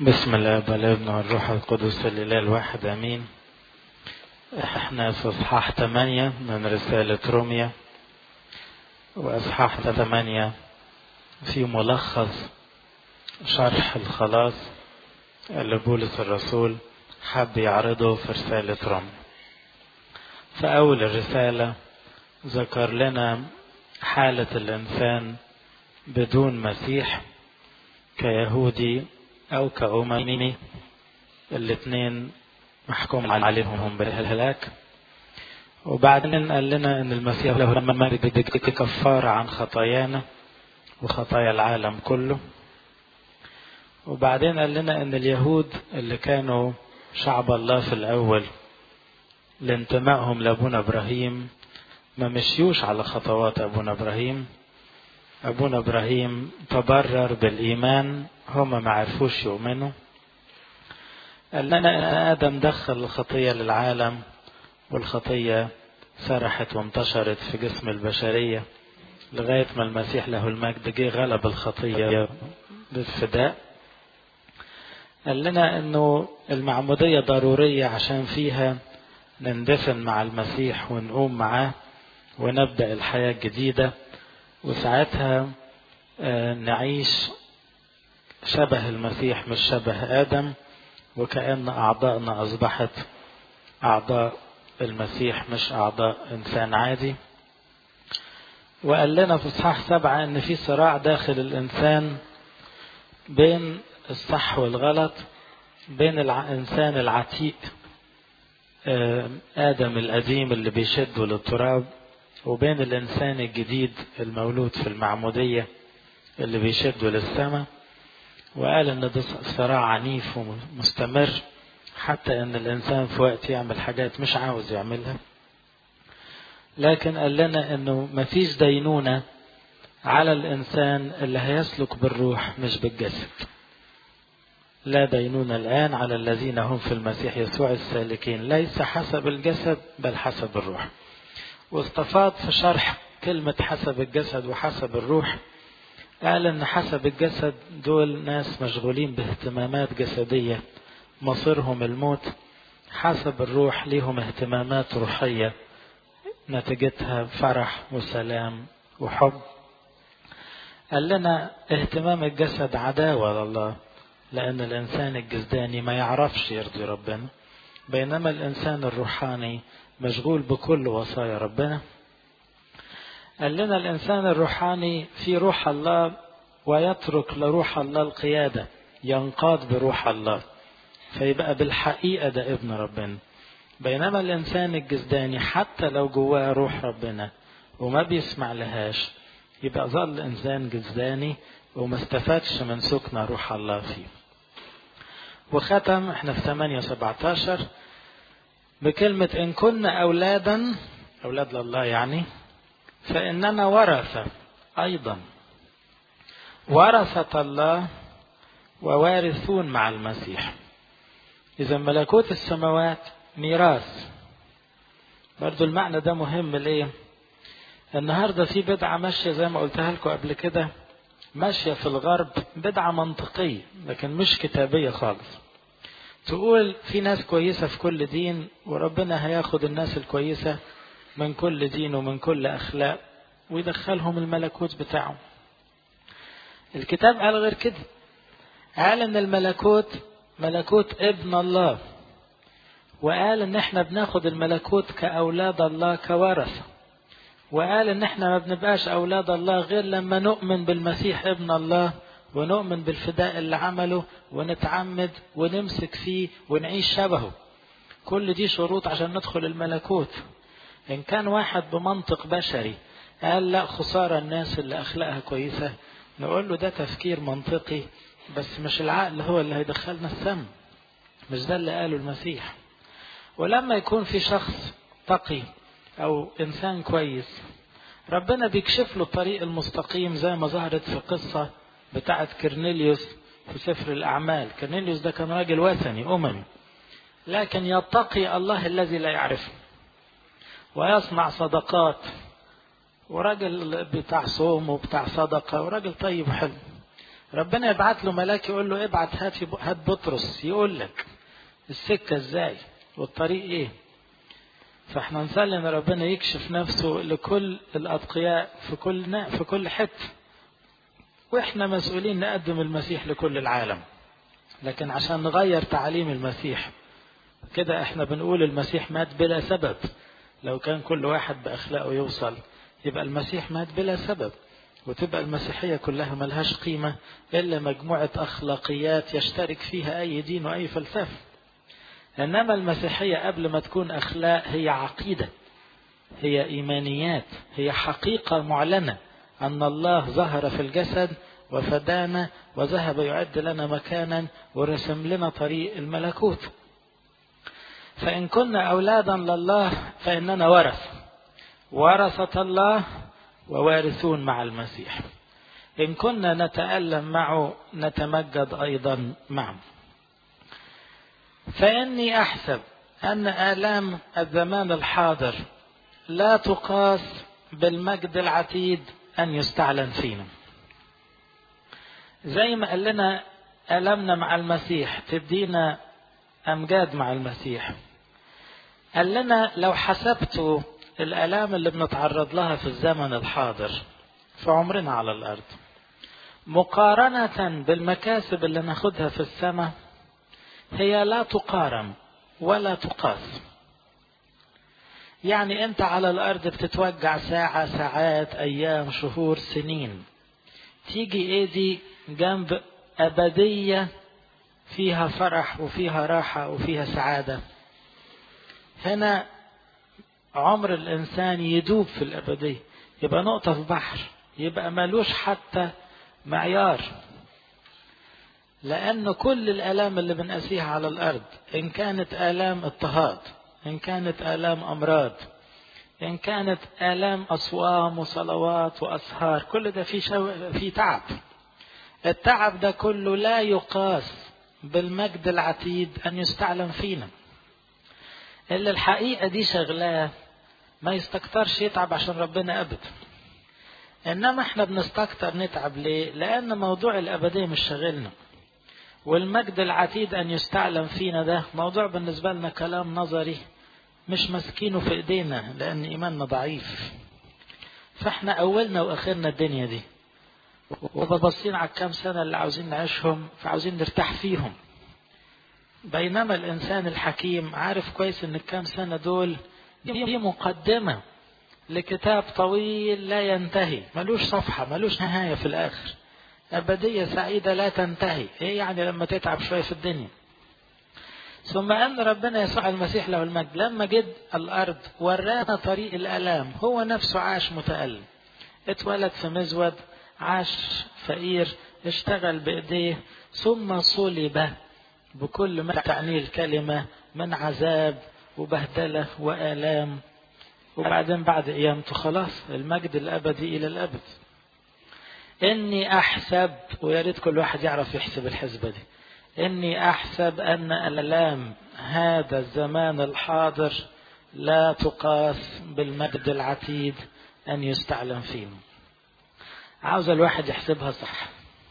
بسم الله والابن والروح القدس الاله الواحد امين احنا في اصحاح 8 من رسالة روميا واصحاح 8 في ملخص شرح الخلاص اللي بولس الرسول حب يعرضه في رسالة روميا في اول الرسالة ذكر لنا حالة الانسان بدون مسيح كيهودي أو كأممي الاثنين محكوم عليهم بالهلاك وبعدين قال لنا ان المسيح له لما كفارة عن خطايانا وخطايا العالم كله وبعدين قال لنا ان اليهود اللي كانوا شعب الله في الاول لانتمائهم لابونا ابراهيم ما مشيوش على خطوات ابونا ابراهيم ابونا ابراهيم تبرر بالايمان هما ما عرفوش يؤمنوا قال لنا ان ادم دخل الخطيه للعالم والخطيه سرحت وانتشرت في جسم البشريه لغايه ما المسيح له المجد جه غلب الخطيه بالفداء قال لنا انه المعموديه ضروريه عشان فيها نندفن مع المسيح ونقوم معاه ونبدا الحياه الجديده وساعتها نعيش شبه المسيح مش شبه آدم وكأن أعضائنا أصبحت أعضاء المسيح مش أعضاء إنسان عادي وقال لنا في إصحاح سبعة إن في صراع داخل الإنسان بين الصح والغلط بين الإنسان العتيق آدم القديم اللي بيشده للتراب وبين الإنسان الجديد المولود في المعمودية اللي بيشده للسماء وقال إن ده صراع عنيف ومستمر حتى إن الإنسان في وقت يعمل حاجات مش عاوز يعملها لكن قال لنا إنه مفيش دينونة على الإنسان اللي هيسلك بالروح مش بالجسد لا دينونة الآن على الذين هم في المسيح يسوع السالكين ليس حسب الجسد بل حسب الروح واستفاض في شرح كلمة حسب الجسد وحسب الروح قال ان حسب الجسد دول ناس مشغولين باهتمامات جسدية مصيرهم الموت حسب الروح ليهم اهتمامات روحية نتيجتها فرح وسلام وحب قال لنا اهتمام الجسد عداوة لله لأن الإنسان الجسداني ما يعرفش يرضي ربنا بينما الإنسان الروحاني مشغول بكل وصايا ربنا قال لنا الإنسان الروحاني في روح الله ويترك لروح الله القيادة ينقاد بروح الله فيبقى بالحقيقة ده ابن ربنا بينما الإنسان الجسداني حتى لو جواه روح ربنا وما بيسمع لهاش يبقى ظل إنسان جسداني وما استفادش من سكن روح الله فيه وختم احنا في 8 17 بكلمة إن كنا أولادا أولاد لله يعني فإننا ورثة أيضا ورثة الله ووارثون مع المسيح إذا ملكوت السماوات ميراث برضو المعنى ده مهم ليه النهاردة في بدعة ماشية زي ما قلتها لكم قبل كده ماشية في الغرب بدعة منطقية لكن مش كتابية خالص تقول في ناس كويسة في كل دين وربنا هياخد الناس الكويسة من كل دين ومن كل أخلاق ويدخلهم الملكوت بتاعه الكتاب قال غير كده قال ان الملكوت ملكوت ابن الله وقال ان احنا بناخد الملكوت كأولاد الله كورثة وقال ان احنا ما بنبقاش أولاد الله غير لما نؤمن بالمسيح ابن الله ونؤمن بالفداء اللي عمله ونتعمد ونمسك فيه ونعيش شبهه كل دي شروط عشان ندخل الملكوت إن كان واحد بمنطق بشري قال لا خسارة الناس اللي أخلاقها كويسة نقول له ده تفكير منطقي بس مش العقل هو اللي هيدخلنا السم مش ده اللي قاله المسيح ولما يكون في شخص تقي أو إنسان كويس ربنا بيكشف له الطريق المستقيم زي ما ظهرت في قصة بتاعة كرنيليوس في سفر الأعمال كرنيليوس ده كان راجل وثني أممي لكن يتقي الله الذي لا يعرفه ويصنع صدقات وراجل بتاع صوم وبتاع صدقة وراجل طيب حلو ربنا يبعت له ملاك يقول له ابعت هات هات بطرس يقول لك السكة ازاي والطريق ايه فاحنا نصلي ان ربنا يكشف نفسه لكل الاتقياء في كل في كل حته واحنا مسؤولين نقدم المسيح لكل العالم لكن عشان نغير تعاليم المسيح كده احنا بنقول المسيح مات بلا سبب لو كان كل واحد باخلاقه يوصل يبقى المسيح مات بلا سبب وتبقى المسيحيه كلها ملهاش قيمه الا مجموعه اخلاقيات يشترك فيها اي دين واي فلسفه انما المسيحيه قبل ما تكون اخلاق هي عقيده هي ايمانيات هي حقيقه معلنه ان الله ظهر في الجسد وفدانا وذهب يعد لنا مكانا ورسم لنا طريق الملكوت فإن كنا أولادا لله فإننا ورث ورثة الله ووارثون مع المسيح إن كنا نتألم معه نتمجد أيضا معه فإني أحسب أن آلام الزمان الحاضر لا تقاس بالمجد العتيد أن يستعلن فينا زي ما قال لنا ألمنا مع المسيح تدينا أمجاد مع المسيح قال لنا لو حسبتوا الآلام اللي بنتعرض لها في الزمن الحاضر في عمرنا على الأرض مقارنة بالمكاسب اللي ناخدها في السماء هي لا تقارن ولا تقاس يعني انت على الارض بتتوجع ساعة ساعات ايام شهور سنين تيجي ايه دي جنب ابدية فيها فرح وفيها راحة وفيها سعادة هنا عمر الانسان يدوب في الابدية يبقى نقطة في بحر يبقى ملوش حتى معيار لأن كل الآلام اللي بنقاسيها على الأرض إن كانت آلام اضطهاد إن كانت آلام أمراض إن كانت آلام أصوام وصلوات وأسهار كل ده فيه شو... في تعب التعب ده كله لا يقاس بالمجد العتيد أن يستعلم فينا اللي الحقيقة دي شغلاه ما يستكترش يتعب عشان ربنا أبدا إنما إحنا بنستكتر نتعب ليه؟ لأن موضوع الأبدية مش شاغلنا والمجد العتيد أن يستعلم فينا ده موضوع بالنسبة لنا كلام نظري مش ماسكينه في إيدينا لأن إيماننا ضعيف فإحنا أولنا وآخرنا الدنيا دي وببصين على الكام سنة اللي عاوزين نعيشهم فعاوزين نرتاح فيهم بينما الإنسان الحكيم عارف كويس إن الكام سنة دول دي مقدمة لكتاب طويل لا ينتهي ملوش صفحة ملوش نهاية في الآخر أبدية سعيدة لا تنتهي إيه يعني لما تتعب شوية في الدنيا ثم أن ربنا يسوع المسيح له المجد لما جد الأرض ورانا طريق الآلام هو نفسه عاش متألم اتولد في مزود عاش فقير اشتغل بإيديه ثم صلب بكل ما تعنيه الكلمة من عذاب وبهدلة وآلام وبعدين بعد قيامته خلاص المجد الأبدي إلى الأبد إني أحسب ويا ريت كل واحد يعرف يحسب الحسبة دي إني أحسب أن الآلام هذا الزمان الحاضر لا تقاس بالمجد العتيد أن يستعلم فينا عاوز الواحد يحسبها صح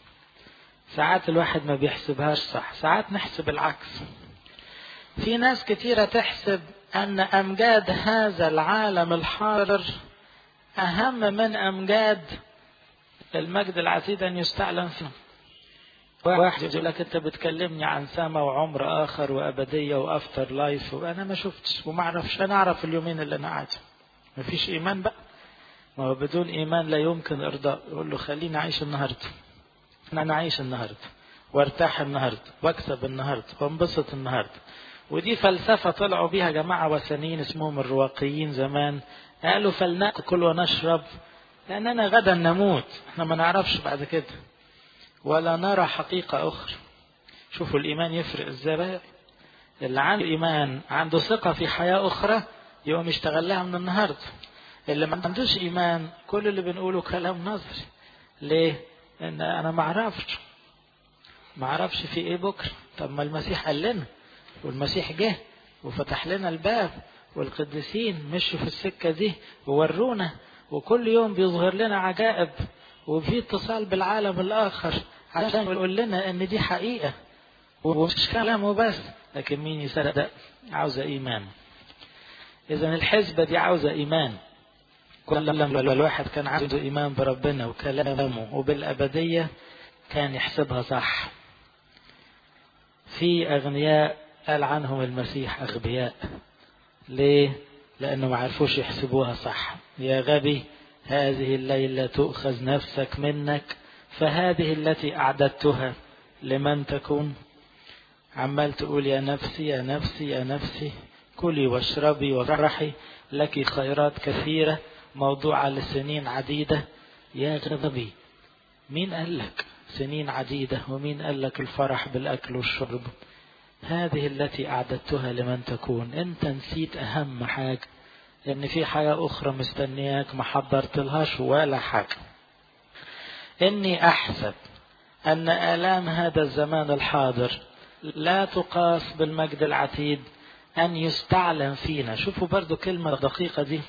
ساعات الواحد ما بيحسبهاش صح ساعات نحسب العكس في ناس كتيرة تحسب أن أمجاد هذا العالم الحاضر أهم من أمجاد المجد العتيد أن يستعلم فيه واحد يقول لك أنت بتكلمني عن سما وعمر آخر وأبدية وأفتر لايف وأنا ما شفتش وما أعرفش أنا أعرف اليومين اللي أنا قاعد ما فيش إيمان بقى ما هو بدون إيمان لا يمكن إرضاء يقول له خليني أعيش النهاردة أنا أعيش النهاردة وارتاح النهاردة واكسب النهاردة وانبسط النهاردة ودي فلسفة طلعوا بيها جماعة وثنيين اسمهم الرواقيين زمان قالوا فلنأكل ونشرب لأننا غدا نموت احنا ما نعرفش بعد كده ولا نرى حقيقة أخرى شوفوا الإيمان يفرق ازاي بقى اللي عنده إيمان عنده ثقة في حياة أخرى يقوم يشتغل لها من النهاردة اللي ما عندوش إيمان كل اللي بنقوله كلام نظري ليه؟ لأن أنا ما أعرفش ما أعرفش في إيه بكرة طب ما المسيح قال لنا والمسيح جه وفتح لنا الباب والقديسين مشوا في السكة دي وورونا وكل يوم بيظهر لنا عجائب وفي اتصال بالعالم الآخر عشان يقول لنا ان دي حقيقة ومش كلامه بس لكن مين يصدق عاوزة ايمان اذا الحسبة دي عاوزة ايمان كل لما الواحد كان عنده ايمان بربنا وكلامه وبالابدية كان يحسبها صح في اغنياء قال عنهم المسيح اغبياء ليه لانه ما عرفوش يحسبوها صح يا غبي هذه الليلة تؤخذ نفسك منك فهذه التي أعددتها لمن تكون عمال تقول يا نفسي يا نفسي يا نفسي كلي واشربي وافرحي لك خيرات كثيرة موضوعة لسنين عديدة يا غبي مين قال لك سنين عديدة ومين قال لك الفرح بالأكل والشرب هذه التي أعددتها لمن تكون أنت نسيت أهم حاجة لأن في حاجة أخرى مستنياك ما حضرتلهاش ولا حاجة إني أحسب أن آلام هذا الزمان الحاضر لا تقاس بالمجد العتيد أن يستعلم فينا شوفوا برضو كلمة دقيقة دي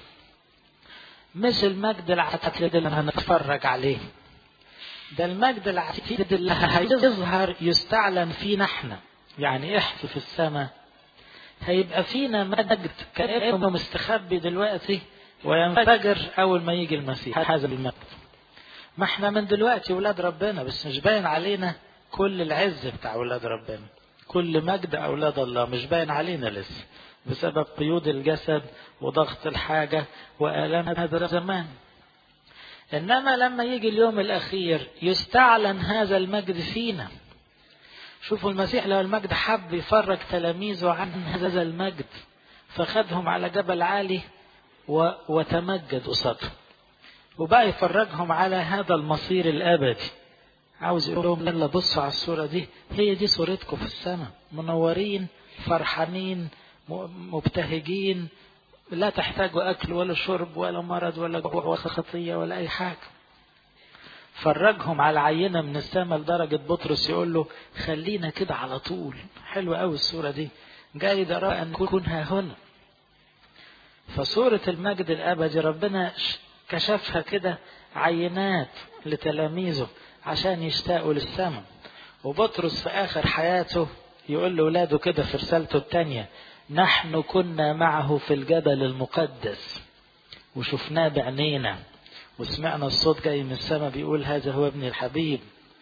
مش المجد العتيد اللي هنتفرج عليه ده المجد العتيد اللي هيظهر يستعلن فينا احنا يعني احنا في السماء هيبقى فينا مجد كأنه مستخبي دلوقتي وينفجر أول ما يجي المسيح هذا المجد ما احنا من دلوقتي ولاد ربنا بس مش باين علينا كل العز بتاع ولاد ربنا كل مجد أولاد الله مش باين علينا لسه بسبب قيود الجسد وضغط الحاجة وآلام هذا الزمان إنما لما يجي اليوم الأخير يستعلن هذا المجد فينا شوفوا المسيح لو المجد حب يفرج تلاميذه عن هذا المجد فخدهم على جبل عالي و... وتمجد قصادهم وبقى يفرجهم على هذا المصير الابدي عاوز يقول لهم يلا بصوا على الصورة دي هي دي صورتكم في السماء منورين فرحانين مبتهجين لا تحتاجوا أكل ولا شرب ولا مرض ولا جوع ولا خطية ولا أي حاجة فرجهم على عينة من السماء لدرجة بطرس يقول له خلينا كده على طول حلوة قوي الصورة دي جاي أرى أن نكون ها هنا فصورة المجد الأبدي ربنا كشفها كده عينات لتلاميذه عشان يشتاقوا للسماء وبطرس في آخر حياته يقول لأولاده كده في رسالته الثانية نحن كنا معه في الجبل المقدس وشفناه بعينينا وسمعنا الصوت جاي من السماء بيقول هذا هو ابن الحبيب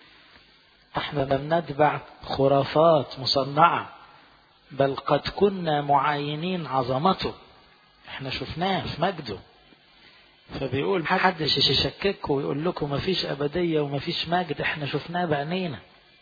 احنا لم نتبع خرافات مصنعة بل قد كنا معاينين عظمته احنا شفناه في مجده فبيقول محدش يشكككم ويقول لكم مفيش أبدية ومفيش مجد احنا شفناه بعينينا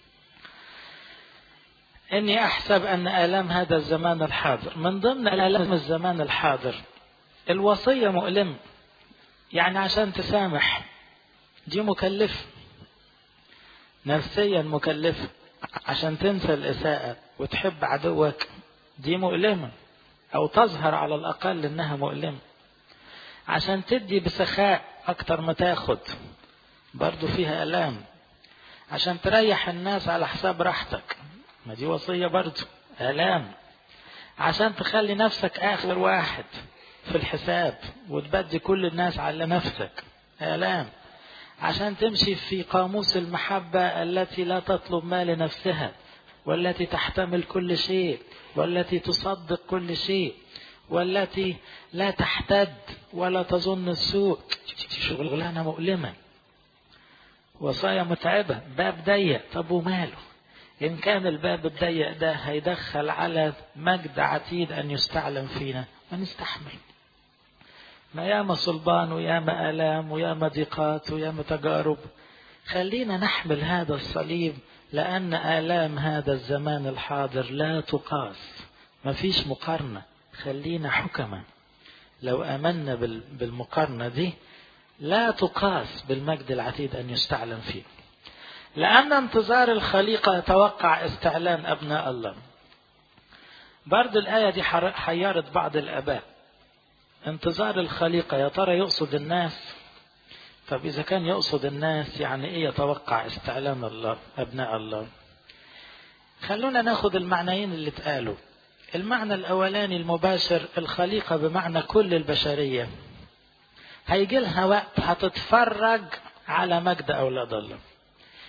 إني أحسب أن آلام هذا الزمان الحاضر من ضمن آلام الزمان الحاضر الوصية مؤلمة يعني عشان تسامح دي مكلفة نفسيا مكلفة عشان تنسى الإساءة وتحب عدوك دي مؤلمة أو تظهر على الأقل إنها مؤلمة عشان تدي بسخاء أكتر ما تاخد برضو فيها ألام عشان تريح الناس على حساب راحتك ما دي وصية برضو آلام عشان تخلي نفسك آخر واحد في الحساب وتبدي كل الناس على نفسك آلام عشان تمشي في قاموس المحبة التي لا تطلب ما لنفسها والتي تحتمل كل شيء والتي تصدق كل شيء والتي لا تحتد ولا تظن السوء شغلانة مؤلمة وصايا متعبة باب ضيق طب وماله إن كان الباب الضيق ده هيدخل على مجد عتيد أن يستعلم فينا ما نستحمل ما ياما صلبان وياما آلام وياما ضيقات وياما تجارب خلينا نحمل هذا الصليب لأن آلام هذا الزمان الحاضر لا تقاس ما فيش مقارنة خلينا حكما لو آمنا بالمقارنة دي لا تقاس بالمجد العتيد أن يستعلم فيه لأن انتظار الخليقة يتوقع استعلان أبناء الله برضو الآية دي حيرت بعض الآباء انتظار الخليقة يا ترى يقصد الناس طب إذا كان يقصد الناس يعني إيه يتوقع استعلان الله أبناء الله خلونا ناخد المعنيين اللي اتقالوا المعنى الأولاني المباشر الخليقة بمعنى كل البشرية هيجي لها وقت هتتفرج على مجد أولاد الله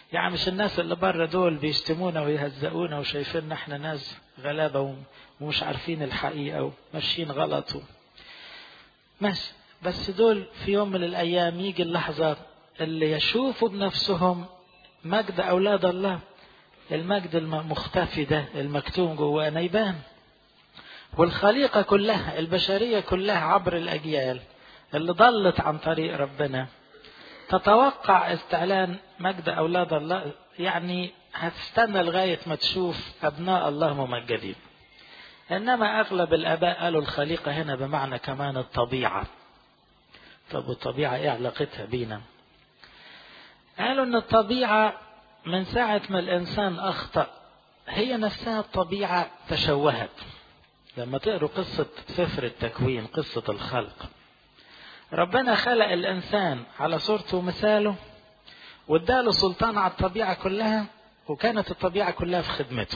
يعني مش الناس اللي بره دول بيشتمونا ويهزقونا وشايفيننا احنا ناس غلابة ومش عارفين الحقيقة وماشيين غلط و... ماشي بس دول في يوم من الأيام يجي اللحظة اللي يشوفوا بنفسهم مجد أولاد الله المجد المختفي ده المكتوم جوانا يبان والخليقة كلها البشرية كلها عبر الأجيال اللي ضلت عن طريق ربنا تتوقع استعلان مجد أولاد الله يعني هتستنى لغاية ما تشوف أبناء الله ممجدين إنما أغلب الآباء قالوا الخليقة هنا بمعنى كمان الطبيعة طب والطبيعة إيه علاقتها بينا قالوا إن الطبيعة من ساعة ما الإنسان أخطأ هي نفسها الطبيعة تشوهت لما تقروا قصة سفر التكوين قصة الخلق ربنا خلق الإنسان على صورته ومثاله واداله سلطان على الطبيعة كلها وكانت الطبيعة كلها في خدمته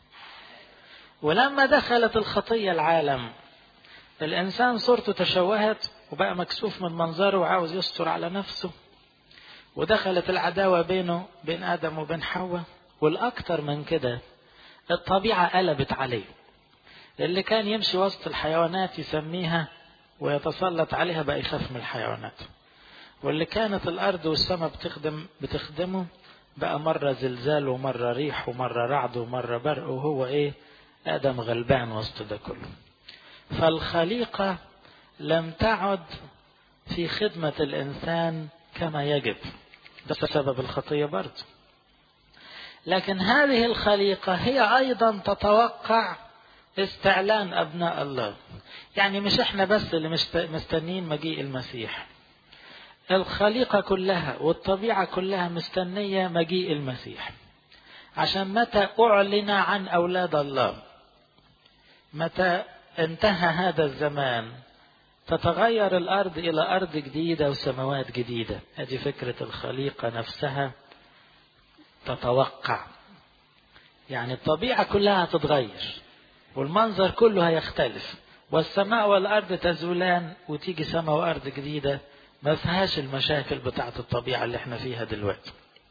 ولما دخلت الخطية العالم الإنسان صورته تشوهت وبقى مكسوف من منظره وعاوز يستر على نفسه ودخلت العداوة بينه بين آدم وبين حواء والأكثر من كده الطبيعة قلبت عليه اللي كان يمشي وسط الحيوانات يسميها ويتسلط عليها بقى يخاف من الحيوانات واللي كانت الأرض والسماء بتخدم بتخدمه بقى مرة زلزال ومرة ريح ومرة رعد ومرة برق وهو إيه آدم غلبان وسط ده كله فالخليقة لم تعد في خدمة الإنسان كما يجب ده سبب الخطية برضه لكن هذه الخليقة هي أيضا تتوقع استعلان أبناء الله يعني مش احنا بس اللي مستنين مجيء المسيح الخليقة كلها والطبيعة كلها مستنية مجيء المسيح عشان متى أعلن عن أولاد الله متى انتهى هذا الزمان تتغير الأرض إلى أرض جديدة وسماوات جديدة هذه فكرة الخليقة نفسها تتوقع يعني الطبيعة كلها هتتغير والمنظر كله هيختلف والسماء والأرض تزولان وتيجي سماء وأرض جديدة ما فيهاش المشاكل بتاعة الطبيعة اللي احنا فيها دلوقتي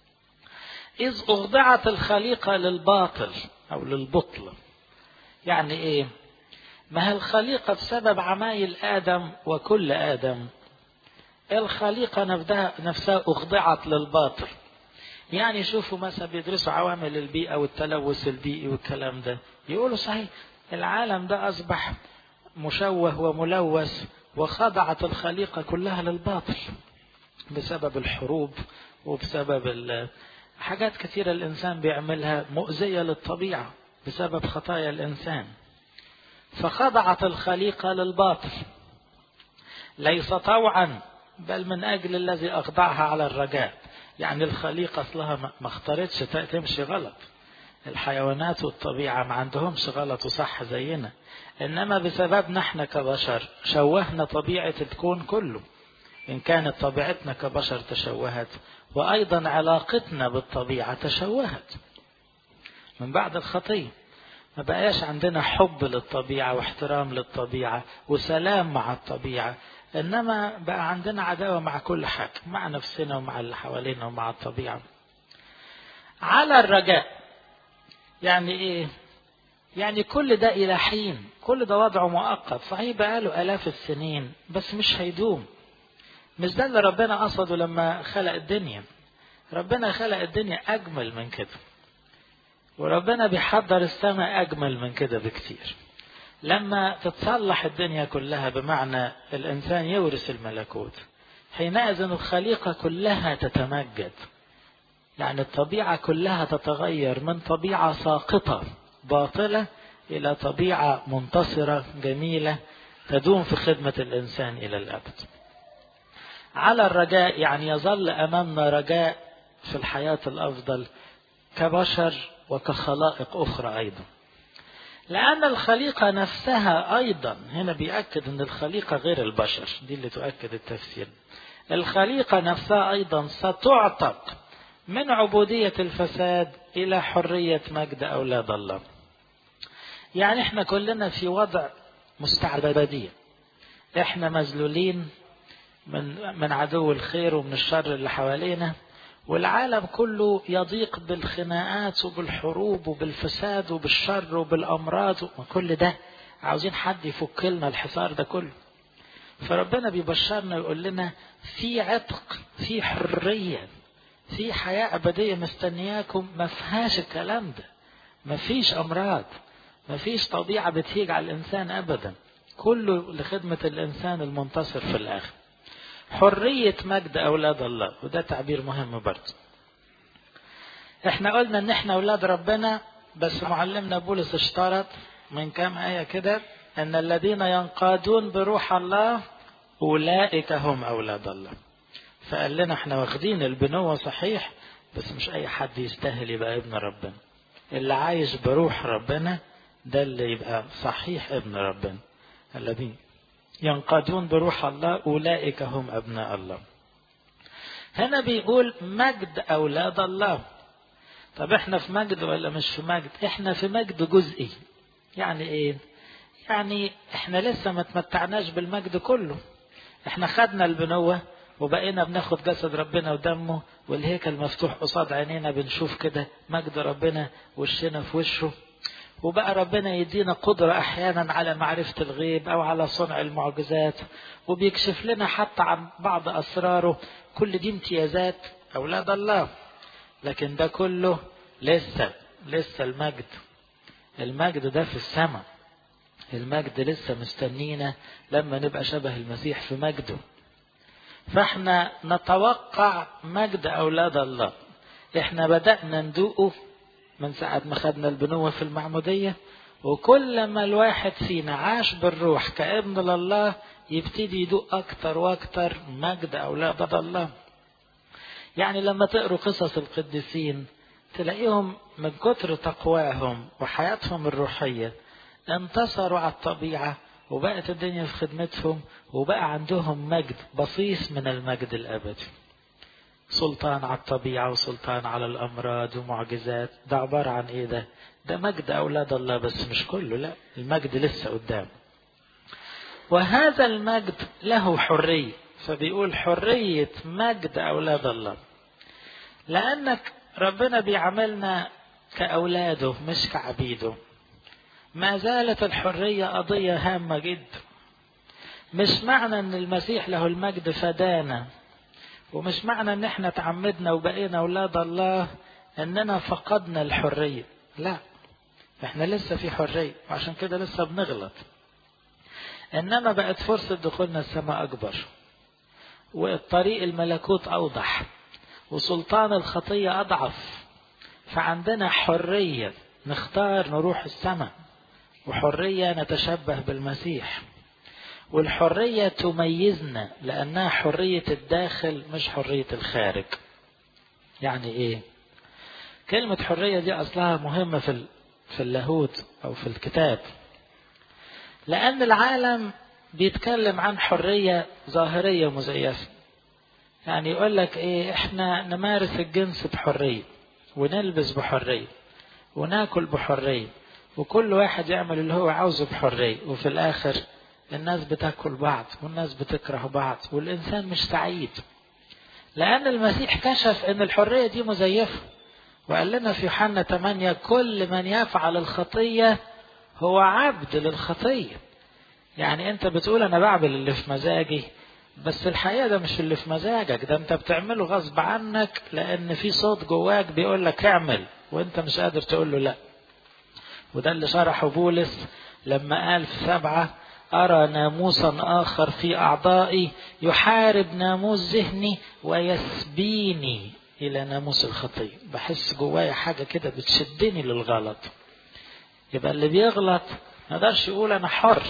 إذ أخضعت الخليقة للباطل أو للبطل يعني إيه ما هي الخليقة بسبب عمايل آدم وكل آدم الخليقة نفسها, نفسها أخضعت للباطل يعني شوفوا مثلا بيدرسوا عوامل البيئة والتلوث البيئي والكلام ده يقولوا صحيح العالم ده أصبح مشوه وملوث وخضعت الخليقة كلها للباطل بسبب الحروب وبسبب حاجات كثيرة الإنسان بيعملها مؤذية للطبيعة بسبب خطايا الإنسان فخضعت الخليقة للباطل ليس طوعا بل من أجل الذي أخضعها على الرجاء يعني الخليقة أصلها ما اختارتش تمشي غلط الحيوانات والطبيعة ما عندهمش غلط وصح زينا إنما بسببنا احنا كبشر شوهنا طبيعة الكون كله إن كانت طبيعتنا كبشر تشوهت وأيضا علاقتنا بالطبيعة تشوهت من بعد الخطية ما بقاش عندنا حب للطبيعة واحترام للطبيعة وسلام مع الطبيعة إنما بقى عندنا عداوة مع كل حاجة مع نفسنا ومع اللي حوالينا ومع الطبيعة على الرجاء يعني إيه يعني كل ده إلى حين كل ده وضعه مؤقت صحيح بقاله آلاف السنين بس مش هيدوم مش ده اللي ربنا قصده لما خلق الدنيا ربنا خلق الدنيا أجمل من كده وربنا بيحضر السماء أجمل من كده بكتير لما تتصلح الدنيا كلها بمعنى الإنسان يورث الملكوت حينئذ الخليقة كلها تتمجد يعني الطبيعة كلها تتغير من طبيعة ساقطة باطلة إلى طبيعة منتصرة جميلة تدوم في خدمة الإنسان إلى الأبد على الرجاء يعني يظل أمامنا رجاء في الحياة الأفضل كبشر وكخلائق أخرى أيضا لأن الخليقة نفسها أيضا هنا بيأكد أن الخليقة غير البشر دي اللي تؤكد التفسير الخليقة نفسها أيضا ستعتق من عبودية الفساد إلى حرية مجد أولاد الله يعني احنا كلنا في وضع مستعبدية احنا مذلولين من من عدو الخير ومن الشر اللي حوالينا والعالم كله يضيق بالخناقات وبالحروب وبالفساد وبالشر وبالأمراض وكل ده عاوزين حد يفك لنا الحصار ده كله فربنا بيبشرنا ويقول لنا في عتق في حرية في حياة أبدية مستنياكم ما فيهاش الكلام ده ما فيش أمراض ما فيش طبيعة بتهيج على الإنسان أبدا كله لخدمة الإنسان المنتصر في الآخر حرية مجد أولاد الله وده تعبير مهم برضه احنا قلنا ان احنا أولاد ربنا بس معلمنا بولس اشترط من كام آية كده أن الذين ينقادون بروح الله أولئك هم أولاد الله فقال لنا احنا واخدين البنوة صحيح بس مش أي حد يستاهل يبقى ابن ربنا اللي عايش بروح ربنا ده اللي يبقى صحيح ابن ربنا الذين ينقادون بروح الله أولئك هم أبناء الله هنا بيقول مجد أولاد الله طب احنا في مجد ولا مش في مجد احنا في مجد جزئي يعني ايه يعني احنا لسه ما تمتعناش بالمجد كله احنا خدنا البنوة وبقينا بناخد جسد ربنا ودمه والهيكل مفتوح قصاد عينينا بنشوف كده مجد ربنا وشنا في وشه وبقى ربنا يدينا قدرة أحيانا على معرفة الغيب أو على صنع المعجزات وبيكشف لنا حتى عن بعض أسراره كل دي امتيازات أولاد الله لكن ده كله لسه لسه المجد المجد ده في السماء المجد لسه مستنينا لما نبقى شبه المسيح في مجده فاحنا نتوقع مجد أولاد الله احنا بدأنا ندوقه من ساعة ما خدنا البنوة في المعمودية وكل ما الواحد فينا عاش بالروح كابن لله يبتدي يدوق أكتر وأكتر مجد أولاد الله يعني لما تقروا قصص القديسين تلاقيهم من كتر تقواهم وحياتهم الروحية انتصروا على الطبيعة وبقت الدنيا في خدمتهم وبقى عندهم مجد بصيص من المجد الأبدي سلطان على الطبيعة وسلطان على الأمراض ومعجزات ده عبارة عن إيه ده ده مجد أولاد الله بس مش كله لا المجد لسه قدام وهذا المجد له حرية فبيقول حرية مجد أولاد الله لأنك ربنا بيعاملنا كأولاده مش كعبيده ما زالت الحرية قضية هامة جدا مش معنى ان المسيح له المجد فدانا ومش معنى ان احنا تعمدنا وبقينا اولاد الله اننا فقدنا الحرية لا احنا لسه في حرية وعشان كده لسه بنغلط انما بقت فرصة دخولنا السماء اكبر والطريق الملكوت اوضح وسلطان الخطية اضعف فعندنا حرية نختار نروح السماء وحرية نتشبه بالمسيح والحرية تميزنا لأنها حرية الداخل مش حرية الخارج يعني إيه كلمة حرية دي أصلها مهمة في في اللاهوت أو في الكتاب لأن العالم بيتكلم عن حرية ظاهرية مزيفة يعني يقول لك إيه إحنا نمارس الجنس بحرية ونلبس بحرية وناكل بحرية وكل واحد يعمل اللي هو عاوزه بحرية وفي الآخر الناس بتاكل بعض والناس بتكره بعض والإنسان مش سعيد لأن المسيح كشف أن الحرية دي مزيفة وقال لنا في يوحنا 8 كل من يفعل الخطية هو عبد للخطية يعني أنت بتقول أنا بعمل اللي في مزاجي بس الحقيقة ده مش اللي في مزاجك ده أنت بتعمله غصب عنك لأن في صوت جواك بيقول لك اعمل وأنت مش قادر تقول له لأ وده اللي شرحه بولس لما قال في سبعة أرى ناموسا آخر في أعضائي يحارب ناموس ذهني ويسبيني إلى ناموس الخطية بحس جوايا حاجة كده بتشدني للغلط يبقى اللي بيغلط ما يقدرش يقول أنا حر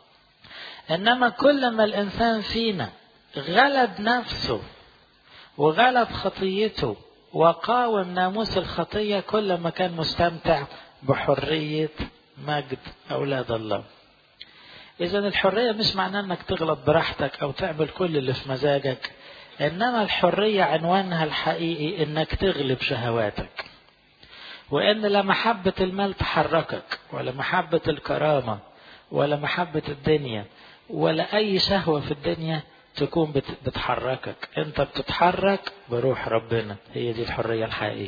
إنما كل ما الإنسان فينا غلب نفسه وغلب خطيته وقاوم ناموس الخطية كل ما كان مستمتع بحرية مجد أولاد الله إذا الحرية مش معناه إنك تغلط براحتك أو تعمل كل اللي في مزاجك إنما الحرية عنوانها الحقيقي إنك تغلب شهواتك وإن لا محبة المال تحركك ولا محبة الكرامة ولا محبة الدنيا ولا أي شهوة في الدنيا تكون بتحركك انت بتتحرك بروح ربنا هي دي الحرية الحقيقية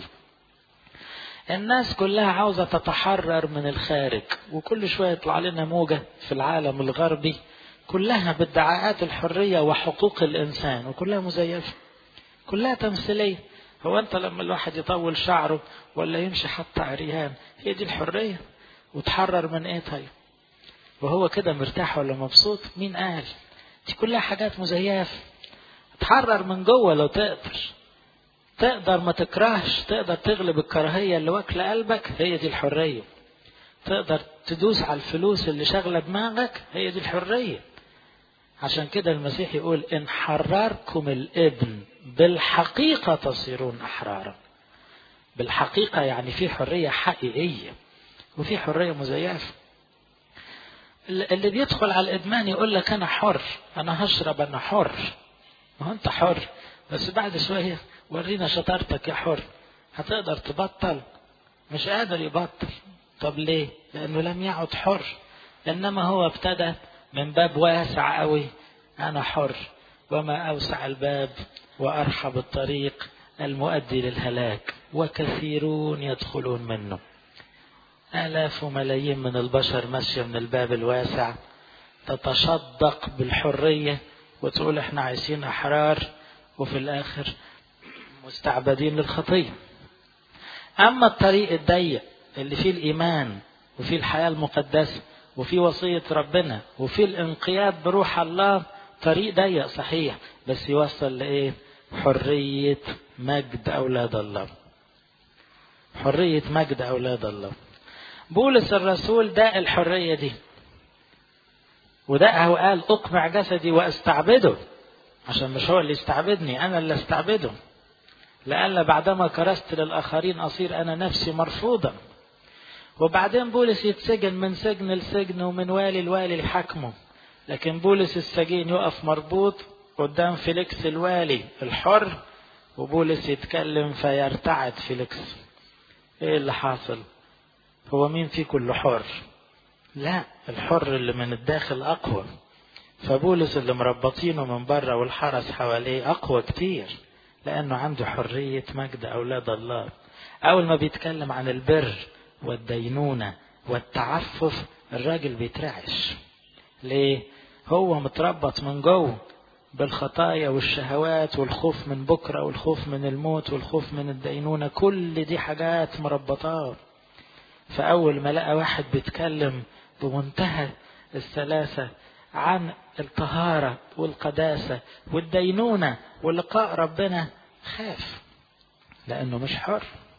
الناس كلها عاوزة تتحرر من الخارج وكل شوية يطلع لنا موجة في العالم الغربي كلها بادعاءات الحرية وحقوق الإنسان وكلها مزيفة كلها تمثيلية هو أنت لما الواحد يطول شعره ولا يمشي حتى عريان هي دي الحرية وتحرر من إيه طيب وهو كده مرتاح ولا مبسوط مين قال دي كلها حاجات مزيفة تحرر من جوه لو تقدر تقدر ما تكرهش تقدر تغلب الكراهية اللي واكلة قلبك هي دي الحرية تقدر تدوس على الفلوس اللي شاغلة دماغك هي دي الحرية عشان كده المسيح يقول إن حرركم الابن بالحقيقة تصيرون أحرارا بالحقيقة يعني في حرية حقيقية وفي حرية مزيفة اللي بيدخل على الإدمان يقول لك أنا حر أنا هشرب أنا حر ما هو أنت حر بس بعد شوية ورينا شطارتك يا حر هتقدر تبطل مش قادر يبطل طب ليه لأنه لم يعد حر إنما هو ابتدى من باب واسع قوي أنا حر وما أوسع الباب وأرحب الطريق المؤدي للهلاك وكثيرون يدخلون منه آلاف وملايين من البشر ماشية من الباب الواسع تتشدق بالحرية وتقول احنا عايشين أحرار وفي الآخر مستعبدين للخطية أما الطريق الضيق اللي فيه الإيمان وفيه الحياة المقدسة وفيه وصية ربنا وفيه الانقياد بروح الله طريق ضيق صحيح بس يوصل لإيه حرية مجد أولاد الله حرية مجد أولاد الله بولس الرسول ده الحرية دي وده هو قال أقمع جسدي وأستعبده عشان مش هو اللي يستعبدني أنا اللي أستعبده لألا بعدما كرست للآخرين أصير أنا نفسي مرفوضا وبعدين بولس يتسجن من سجن لسجن ومن والي لوالي لحكمه لكن بولس السجين يقف مربوط قدام فيليكس الوالي الحر وبولس يتكلم فيرتعد فيليكس ايه اللي حاصل هو مين فيكم اللي حر لا الحر اللي من الداخل اقوى فبولس اللي مربطينه من بره والحرس حواليه اقوى كتير لانه عنده حريه مجد اولاد الله اول ما بيتكلم عن البر والدينونه والتعفف الراجل بيترعش ليه هو متربط من جوه بالخطايا والشهوات والخوف من بكره والخوف من الموت والخوف من الدينونه كل دي حاجات مربطات فاول ما لقى واحد بيتكلم بمنتهى السلاسه عن الطهاره والقداسه والدينونه ولقاء ربنا خاف لانه مش حر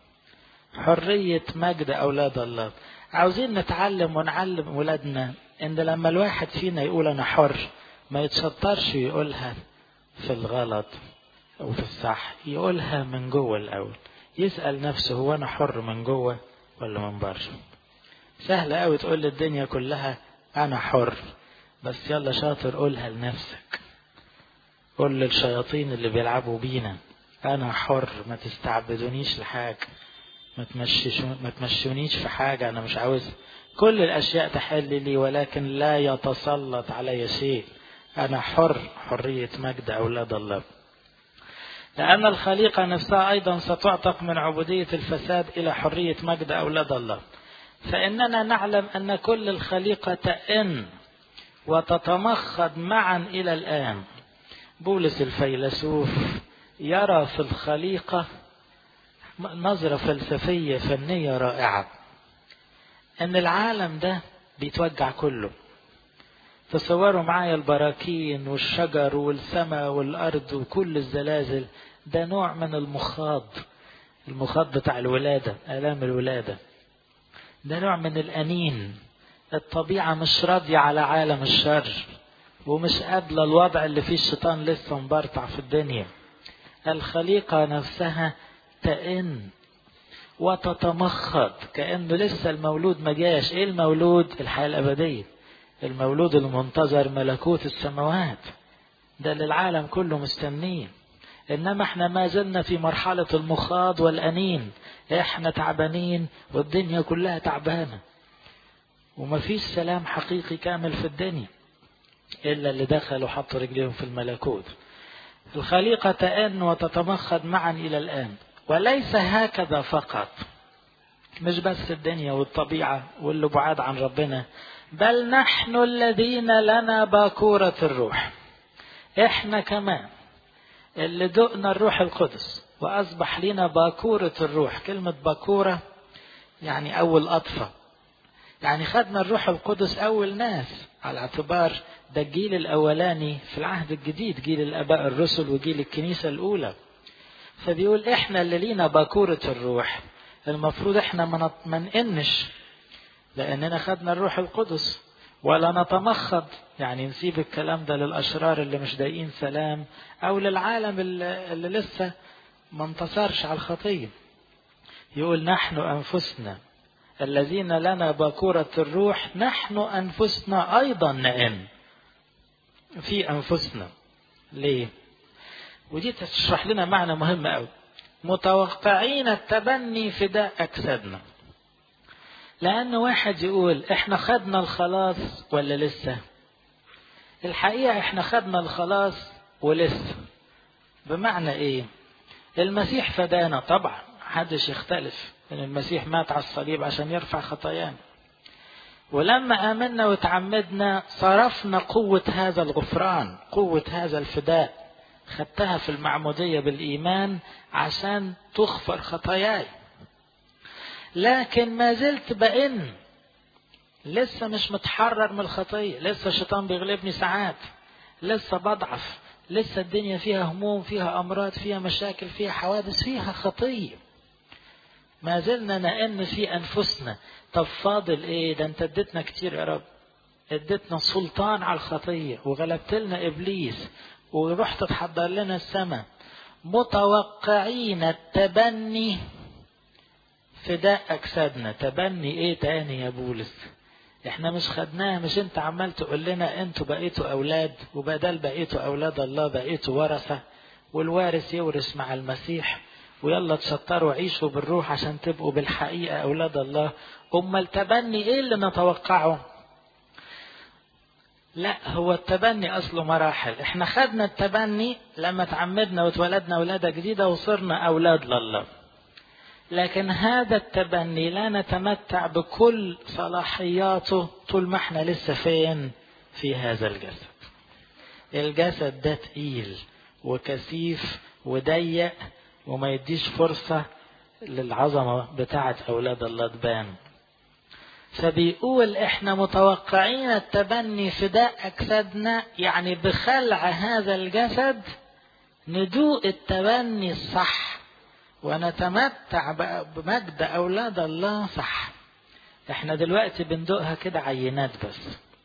حريه مجد اولاد الله عاوزين نتعلم ونعلم ولادنا ان لما الواحد فينا يقول انا حر ما يتشطرش يقولها في الغلط او في الصح يقولها من جوه الاول يسال نفسه هو انا حر من جوه ولا من بره سهل قوي تقول للدنيا كلها انا حر بس يلا شاطر قولها لنفسك قول للشياطين اللي بيلعبوا بينا انا حر ما تستعبدونيش لحاجه ما تمشيش ما تمشونيش في حاجه انا مش عاوزها كل الاشياء تحل لي ولكن لا يتسلط علي شيء انا حر حريه مجد اولاد الله لأن الخليقة نفسها أيضا ستعتق من عبودية الفساد إلى حرية مجد أولاد الله فإننا نعلم أن كل الخليقة تئن وتتمخض معا إلى الآن بولس الفيلسوف يرى في الخليقة نظرة فلسفية فنية رائعة أن العالم ده بيتوجع كله تصوروا معايا البراكين والشجر والسماء والأرض وكل الزلازل ده نوع من المخاض المخاض بتاع الولادة آلام الولادة ده نوع من الأنين الطبيعة مش راضية على عالم الشر ومش قابلة الوضع اللي فيه الشيطان لسه مبرطع في الدنيا الخليقة نفسها تئن وتتمخض كأنه لسه المولود ما جاش ايه المولود الحياة الأبدية المولود المنتظر ملكوت السماوات ده اللي العالم كله مستنيه انما احنا ما زلنا في مرحلة المخاض والانين احنا تعبانين والدنيا كلها تعبانة ومفيش سلام حقيقي كامل في الدنيا إلا اللي دخلوا حطوا رجليهم في الملكوت الخليقة تأن وتتمخض معا إلى الآن وليس هكذا فقط مش بس الدنيا والطبيعة واللي بعاد عن ربنا بل نحن الذين لنا باكورة الروح احنا كمان اللي دقنا الروح القدس وأصبح لنا باكورة الروح كلمة باكورة يعني أول أطفى يعني خدنا الروح القدس أول ناس على اعتبار ده الجيل الأولاني في العهد الجديد جيل الآباء الرسل وجيل الكنيسة الأولى فبيقول إحنا اللي لينا باكورة الروح المفروض إحنا ما نقنش لأننا خدنا الروح القدس ولا نتمخض يعني نسيب الكلام ده للأشرار اللي مش ضايقين سلام أو للعالم اللي, اللي لسه ما انتصرش على الخطية يقول نحن أنفسنا الذين لنا باكورة الروح نحن أنفسنا أيضا نئن في أنفسنا ليه ودي تشرح لنا معنى مهم أوي متوقعين التبني فداء أجسادنا لأن واحد يقول إحنا خدنا الخلاص ولا لسه الحقيقة إحنا خدنا الخلاص ولسه بمعنى إيه المسيح فدانا طبعا محدش يختلف ان المسيح مات على الصليب عشان يرفع خطايانا ولما آمنا وتعمدنا صرفنا قوة هذا الغفران قوة هذا الفداء خدتها في المعمودية بالإيمان عشان تغفر خطاياي لكن ما زلت بئن لسه مش متحرر من الخطية لسه الشيطان بيغلبني ساعات لسه بضعف لسه الدنيا فيها هموم فيها أمراض فيها مشاكل فيها حوادث فيها خطية ما زلنا نأن في أنفسنا طب فاضل إيه ده أنت اديتنا كتير يا رب اديتنا سلطان على الخطية وغلبت لنا إبليس ورحت تحضر لنا السماء متوقعين التبني فداء أجسادنا تبني إيه تاني يا بولس احنا مش خدناها مش انت عمال تقول لنا انتوا بقيتوا اولاد وبدل بقيتوا اولاد الله بقيتوا ورثة والوارث يورث مع المسيح ويلا تشطروا عيشوا بالروح عشان تبقوا بالحقيقة اولاد الله اما التبني ايه اللي نتوقعه لا هو التبني اصله مراحل احنا خدنا التبني لما تعمدنا واتولدنا ولادة جديدة وصرنا اولاد لله لكن هذا التبني لا نتمتع بكل صلاحياته طول ما احنا لسه فين في هذا الجسد الجسد ده تقيل وكثيف وضيق وما يديش فرصة للعظمة بتاعة أولاد الله تبان فبيقول احنا متوقعين التبني فداء أجسادنا يعني بخلع هذا الجسد ندوق التبني الصح ونتمتع بمجد أولاد الله صح احنا دلوقتي بندوقها كده عينات بس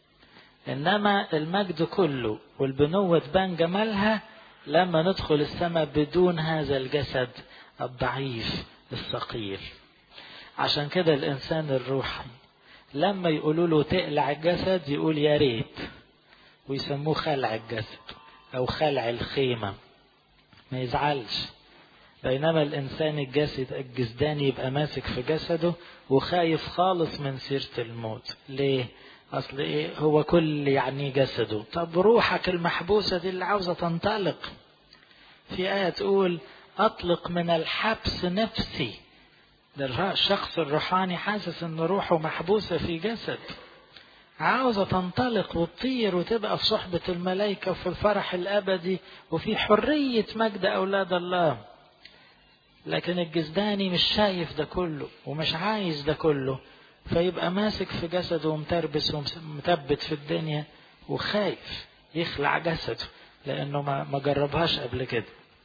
إنما المجد كله والبنوة تبان جمالها لما ندخل السماء بدون هذا الجسد الضعيف الثقيل عشان كده الإنسان الروحي لما يقولوا له تقلع الجسد يقول يا ريت ويسموه خلع الجسد أو خلع الخيمة ما يزعلش بينما الإنسان الجسد الجسداني يبقى ماسك في جسده وخايف خالص من سيرة الموت ليه؟ أصل إيه هو كل يعني جسده طب روحك المحبوسة دي اللي عاوزة تنطلق في آية تقول أطلق من الحبس نفسي ده الشخص الروحاني حاسس إن روحه محبوسة في جسد عاوزة تنطلق وتطير وتبقى في صحبة الملائكة وفي الفرح الأبدي وفي حرية مجد أولاد الله لكن الجسداني مش شايف ده كله ومش عايز ده كله فيبقى ماسك في جسده ومتربس ومثبت في الدنيا وخايف يخلع جسده لأنه ما ما جربهاش قبل كده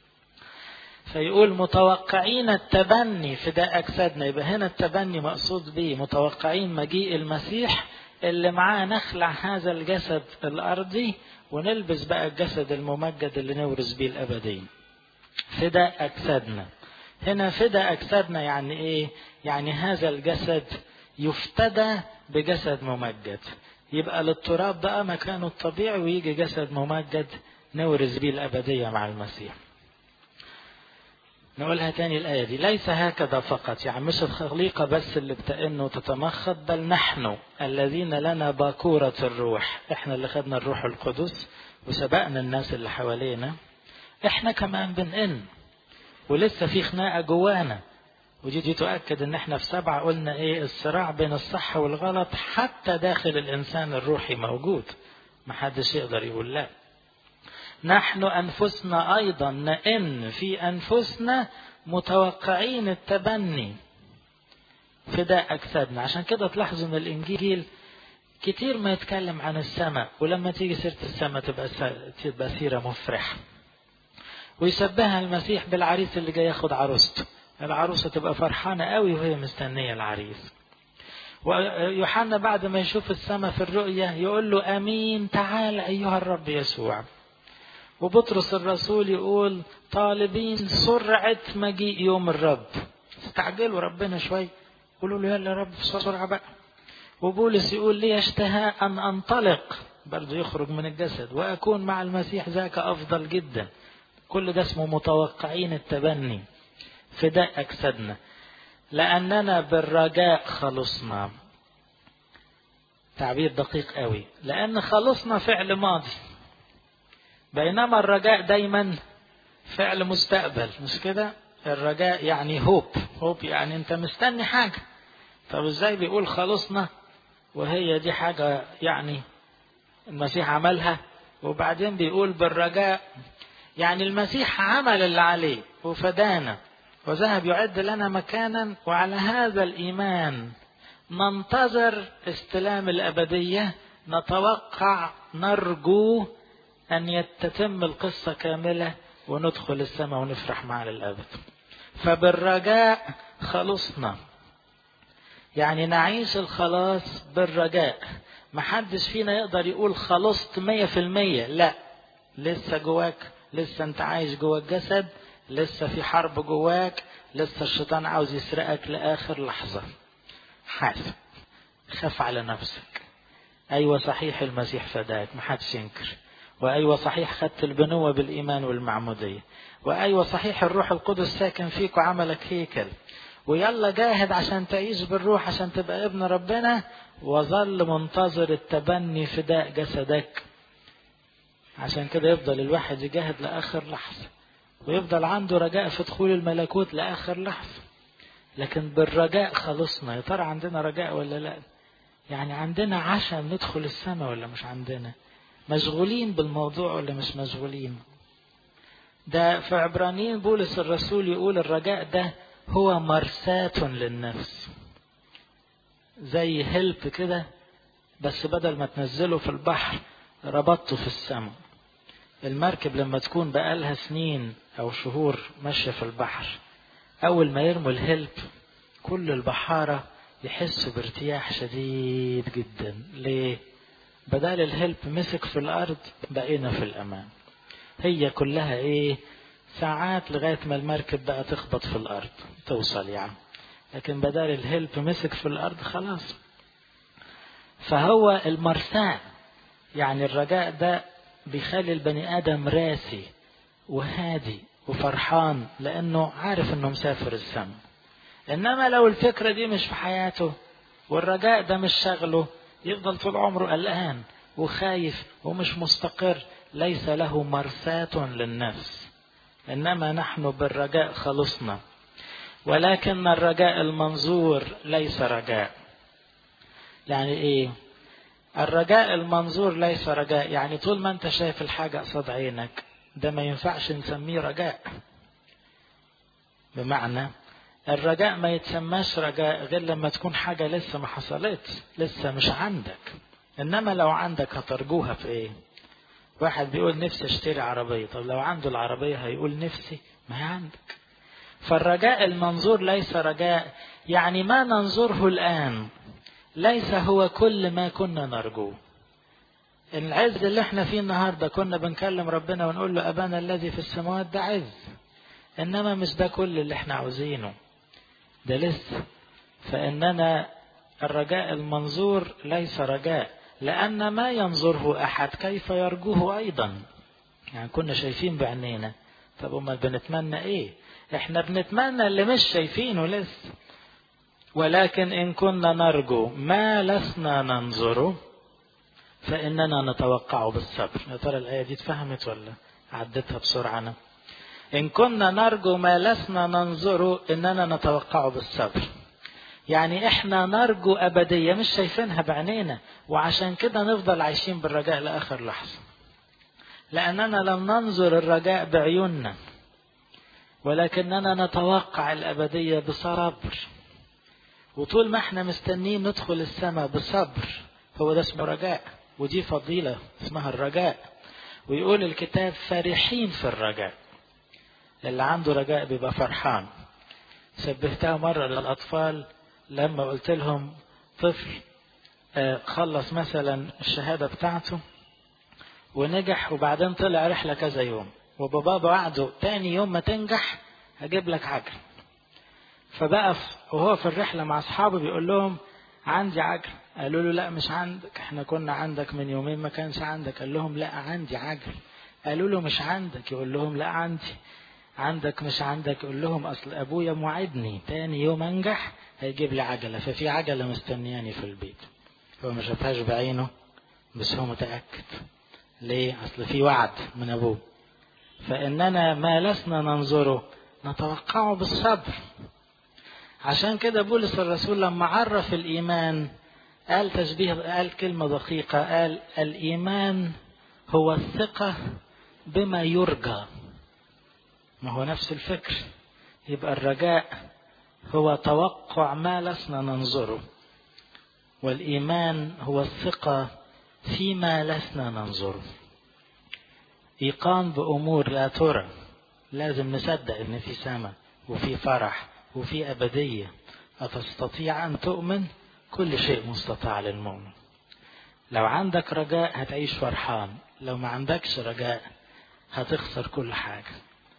فيقول متوقعين التبني فداء أجسادنا يبقى هنا التبني مقصود به متوقعين مجيء المسيح اللي معاه نخلع هذا الجسد الأرضي ونلبس بقى الجسد الممجد اللي نورث بيه الأبدين فداء أجسادنا هنا فدى أجسادنا يعني إيه؟ يعني هذا الجسد يفتدى بجسد ممجد يبقى للتراب بقى مكانه الطبيعي ويجي جسد ممجد نورث بيه الأبدية مع المسيح نقولها تاني الآية دي ليس هكذا فقط يعني مش الخليقة بس اللي بتئن وتتمخض بل نحن الذين لنا باكورة الروح احنا اللي خدنا الروح القدس وسبقنا الناس اللي حوالينا احنا كمان بنئن ولسه في خناقة جوانا ودي دي تؤكد ان احنا في سبعة قلنا ايه الصراع بين الصح والغلط حتى داخل الانسان الروحي موجود محدش يقدر يقول لا نحن انفسنا ايضا نئن في انفسنا متوقعين التبني فداء اجسادنا عشان كده تلاحظوا ان الانجيل كتير ما يتكلم عن السماء ولما تيجي سيره السماء تبقى تبقى سيره مفرحه ويشبهها المسيح بالعريس اللي جاي ياخد عروسته العروسه تبقى فرحانه قوي وهي مستنيه العريس ويوحنا بعد ما يشوف السماء في الرؤية يقول له أمين تعال أيها الرب يسوع وبطرس الرسول يقول طالبين سرعة مجيء يوم الرب استعجلوا ربنا شوي قولوا له يلا يا رب بسرعة بقى وبولس يقول لي اشتهى أن أنطلق برضه يخرج من الجسد وأكون مع المسيح ذاك أفضل جدا كل ده اسمه متوقعين التبني فداء أجسادنا لأننا بالرجاء خلصنا تعبير دقيق قوي لأن خلصنا فعل ماضي بينما الرجاء دايما فعل مستقبل مش كده الرجاء يعني هوب هوب يعني انت مستني حاجة طب ازاي بيقول خلصنا وهي دي حاجة يعني المسيح عملها وبعدين بيقول بالرجاء يعني المسيح عمل اللي عليه وفدانا وذهب يعد لنا مكانا وعلى هذا الإيمان ننتظر استلام الأبدية نتوقع نرجو أن تتم القصة كاملة وندخل السماء ونفرح معا للأبد فبالرجاء خلصنا يعني نعيش الخلاص بالرجاء محدش فينا يقدر يقول خلصت مية في المية لا لسه جواك لسه انت عايش جوا الجسد لسه في حرب جواك لسه الشيطان عاوز يسرقك لآخر لحظة حاسب خاف على نفسك أيوة صحيح المسيح فداك محدش ينكر وأيوة صحيح خدت البنوة بالإيمان والمعمودية وأيوة صحيح الروح القدس ساكن فيك وعملك هيكل ويلا جاهد عشان تعيش بالروح عشان تبقى ابن ربنا وظل منتظر التبني فداء جسدك عشان كده يفضل الواحد يجاهد لآخر لحظة ويفضل عنده رجاء في دخول الملكوت لآخر لحظة لكن بالرجاء خلصنا يا ترى عندنا رجاء ولا لا يعني عندنا عشم ندخل السماء ولا مش عندنا مشغولين بالموضوع ولا مش مشغولين ده في عبرانيين بولس الرسول يقول الرجاء ده هو مرساة للنفس زي هلب كده بس بدل ما تنزله في البحر ربطته في السماء المركب لما تكون بقالها سنين أو شهور ماشية في البحر أول ما يرموا الهلب كل البحارة يحسوا بارتياح شديد جدا ليه؟ بدل الهلب مسك في الأرض بقينا في الأمان هي كلها إيه؟ ساعات لغاية ما المركب بقى تخبط في الأرض توصل يعني لكن بدل الهلب مسك في الأرض خلاص فهو المرساة يعني الرجاء ده بيخلي البني آدم راسي وهادي وفرحان لأنه عارف أنه مسافر السماء إنما لو الفكرة دي مش في حياته والرجاء ده مش شغله يفضل طول عمره قلقان وخايف ومش مستقر ليس له مرساة للنفس إنما نحن بالرجاء خلصنا ولكن الرجاء المنظور ليس رجاء يعني إيه الرجاء المنظور ليس رجاء يعني طول ما انت شايف الحاجة قصاد عينك ده ما ينفعش نسميه رجاء بمعنى الرجاء ما يتسماش رجاء غير لما تكون حاجة لسه ما حصلتش لسه مش عندك انما لو عندك هترجوها في ايه واحد بيقول نفسي اشتري عربية طب لو عنده العربية هيقول نفسي ما هي عندك فالرجاء المنظور ليس رجاء يعني ما ننظره الآن ليس هو كل ما كنا نرجوه العز اللي احنا فيه النهاردة كنا بنكلم ربنا ونقول له أبانا الذي في السماوات ده عز إنما مش ده كل اللي احنا عاوزينه ده لسه فإننا الرجاء المنظور ليس رجاء لأن ما ينظره أحد كيف يرجوه أيضا يعني كنا شايفين بعينينا طب امال بنتمنى ايه احنا بنتمنى اللي مش شايفينه لسه ولكن ان كنا نرجو ما لسنا ننظره فاننا نتوقع بالصبر يا ترى الايه دي اتفهمت ولا عدتها بسرعه انا ان كنا نرجو ما لسنا ننظره اننا نتوقع بالصبر يعني احنا نرجو ابديه مش شايفينها بعينينا وعشان كده نفضل عايشين بالرجاء لاخر لحظه لاننا لم ننظر الرجاء بعيوننا ولكننا نتوقع الابديه بصبر وطول ما احنا مستنيين ندخل السماء بصبر هو ده اسمه رجاء ودي فضيله اسمها الرجاء ويقول الكتاب فرحين في الرجاء اللي عنده رجاء بيبقى فرحان شبهتها مرة للأطفال لما قلت لهم طفل خلص مثلا الشهادة بتاعته ونجح وبعدين طلع رحلة كذا يوم وبابا وعده تاني يوم ما تنجح هجيب لك عجل فبقى وهو في الرحلة مع أصحابه بيقول لهم عندي عجل قالوا له لا مش عندك احنا كنا عندك من يومين ما كانش عندك قال لهم لا عندي عجل قالوا له مش عندك يقول لهم لا عندي عندك مش عندك يقول لهم اصل ابويا موعدني تاني يوم انجح هيجيب لي عجله ففي عجله مستنياني في البيت هو ما شافهاش بعينه بس هو متاكد ليه اصل في وعد من ابوه فاننا ما لسنا ننظره نتوقعه بالصبر عشان كده بولس الرسول لما عرف الايمان قال تشبيه قال كلمه دقيقه قال الايمان هو الثقه بما يرجى ما هو نفس الفكر يبقى الرجاء هو توقع ما لسنا ننظره والايمان هو الثقه فيما لسنا ننظره ايقان بامور لا ترى لازم نصدق ان في سماء وفي فرح وفي ابديه اتستطيع ان تؤمن كل شيء مستطاع للمؤمن لو عندك رجاء هتعيش فرحان لو ما عندكش رجاء هتخسر كل حاجه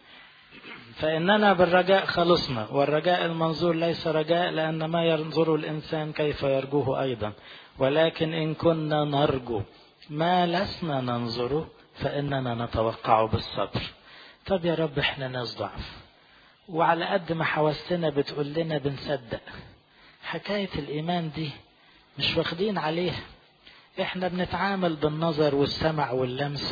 فإننا بالرجاء خلصنا والرجاء المنظور ليس رجاء لأن ما ينظر الإنسان كيف يرجوه أيضا ولكن إن كنا نرجو ما لسنا ننظره فإننا نتوقع بالصبر طب يا رب احنا ناس ضعف وعلى قد ما حواسنا بتقول لنا بنصدق حكاية الإيمان دي مش واخدين عليها احنا بنتعامل بالنظر والسمع واللمس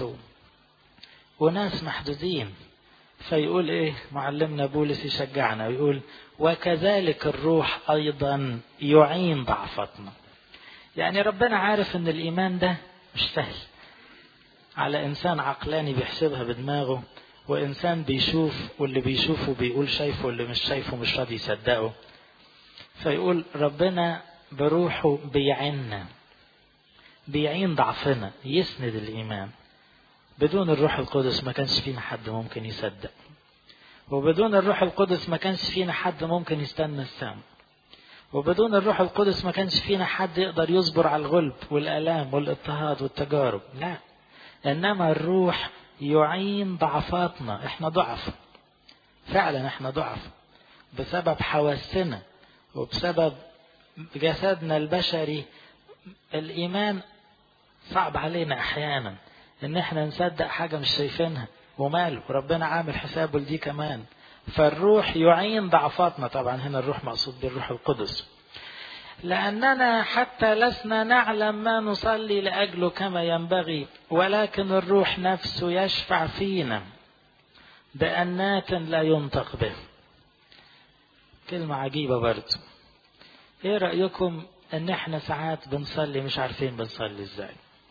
وناس محدودين فيقول ايه معلمنا بولس يشجعنا ويقول وكذلك الروح ايضا يعين ضعفتنا يعني ربنا عارف ان الايمان ده مش سهل على انسان عقلاني بيحسبها بدماغه وانسان بيشوف واللي بيشوفه بيقول شايفه واللي مش شايفه مش راضي يصدقه فيقول ربنا بروحه بيعنا بيعين ضعفنا يسند الايمان بدون الروح القدس ما كانش فينا حد ممكن يصدق وبدون الروح القدس ما كانش فينا حد ممكن يستنى السام وبدون الروح القدس ما كانش فينا حد يقدر يصبر على الغلب والآلام والاضطهاد والتجارب لا إنما الروح يعين ضعفاتنا احنا ضعف فعلا احنا ضعف بسبب حواسنا وبسبب جسدنا البشري الإيمان صعب علينا أحيانا ان احنا نصدق حاجة مش شايفينها وماله ربنا عامل حسابه لدي كمان فالروح يعين ضعفاتنا طبعا هنا الروح مقصود بالروح القدس لأننا حتى لسنا نعلم ما نصلي لأجله كما ينبغي ولكن الروح نفسه يشفع فينا بأنات لا ينطق به كلمة عجيبة برضه ايه رأيكم ان احنا ساعات بنصلي مش عارفين بنصلي ازاي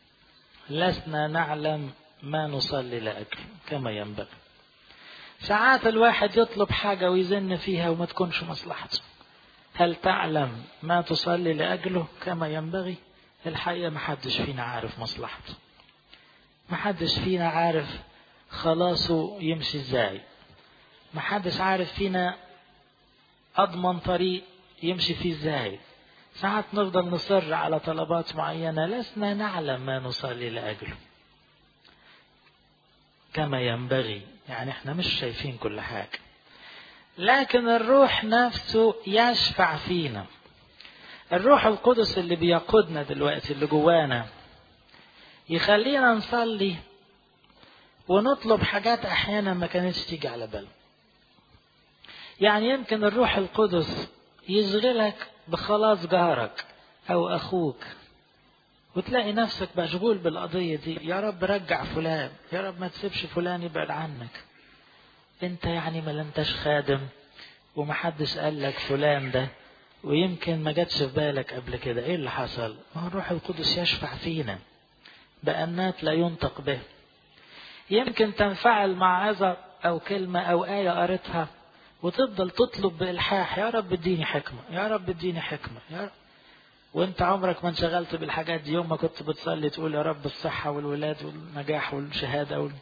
لسنا نعلم ما نصلي لأجله كما ينبغي ساعات الواحد يطلب حاجة ويزن فيها وما تكونش مصلحته هل تعلم ما تصلي لأجله كما ينبغي الحقيقة ما حدش فينا عارف مصلحته ما حدش فينا عارف خلاصه يمشي ازاي ما حدش عارف فينا أضمن طريق يمشي فيه ازاي ساعات نفضل نصر على طلبات معينة لسنا نعلم ما نصلي لأجله كما ينبغي يعني احنا مش شايفين كل حاجة لكن الروح نفسه يشفع فينا الروح القدس اللي بيقودنا دلوقتي اللي جوانا يخلينا نصلي ونطلب حاجات أحيانا ما كانتش تيجي على بالنا يعني يمكن الروح القدس يشغلك بخلاص جارك أو أخوك وتلاقي نفسك مشغول بالقضية دي يا رب رجع فلان يا رب ما تسيبش فلان يبعد عنك انت يعني ما انتش خادم ومحدش قال لك فلان ده ويمكن ما جاتش في بالك قبل كده ايه اللي حصل ما هو الروح القدس يشفع فينا بأنات لا ينطق به يمكن تنفعل مع عظة أو كلمة أو آية قريتها وتفضل تطلب بإلحاح يا رب اديني حكمة يا رب اديني حكمة يا رب وانت عمرك ما انشغلت بالحاجات دي يوم ما كنت بتصلي تقول يا رب الصحة والولاد والنجاح والشهادة وال...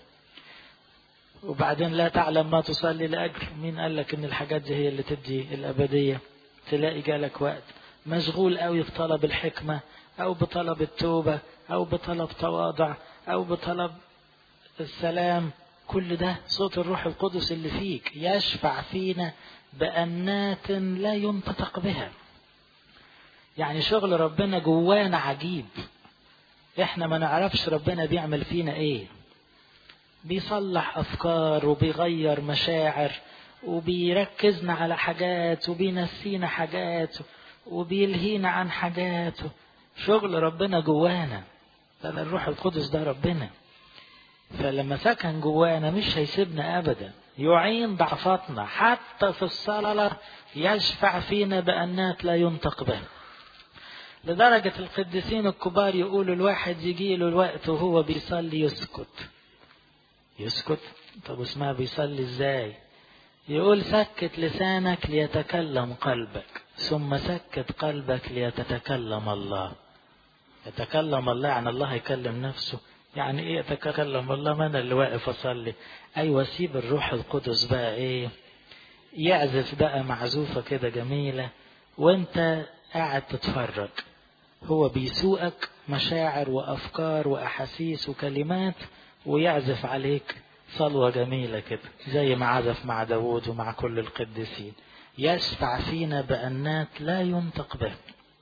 وبعدين لا تعلم ما تصلي لأجل مين قال لك ان الحاجات دي هي اللي تدي الأبدية تلاقي جالك وقت مشغول قوي بطلب الحكمة أو بطلب التوبة أو بطلب تواضع أو بطلب السلام كل ده صوت الروح القدس اللي فيك يشفع فينا بأنات لا ينطق بها يعني شغل ربنا جوانا عجيب احنا ما نعرفش ربنا بيعمل فينا ايه بيصلح افكار وبيغير مشاعر وبيركزنا على حاجات وبينسينا حاجات وبيلهينا عن حاجات شغل ربنا جوانا لأن الروح القدس ده ربنا فلما سكن جوانا مش هيسيبنا أبدا يعين ضعفاتنا حتى في الصلاة يشفع فينا بأنات لا ينطق به لدرجة القديسين الكبار يقولوا الواحد يجي له الوقت وهو بيصلي يسكت يسكت طب اسمها بيصلي ازاي يقول سكت لسانك ليتكلم قلبك ثم سكت قلبك ليتتكلم الله يتكلم الله يعني الله يكلم نفسه يعني ايه يتكلم الله ما انا اللي واقف اصلي ايوه سيب الروح القدس بقى ايه يعزف بقى معزوفه كده جميله وانت قاعد تتفرج هو بيسوقك مشاعر وافكار واحاسيس وكلمات ويعزف عليك صلوة جميلة كده زي ما عزف مع داود ومع كل القديسين يشفع فينا بأنات لا ينطق به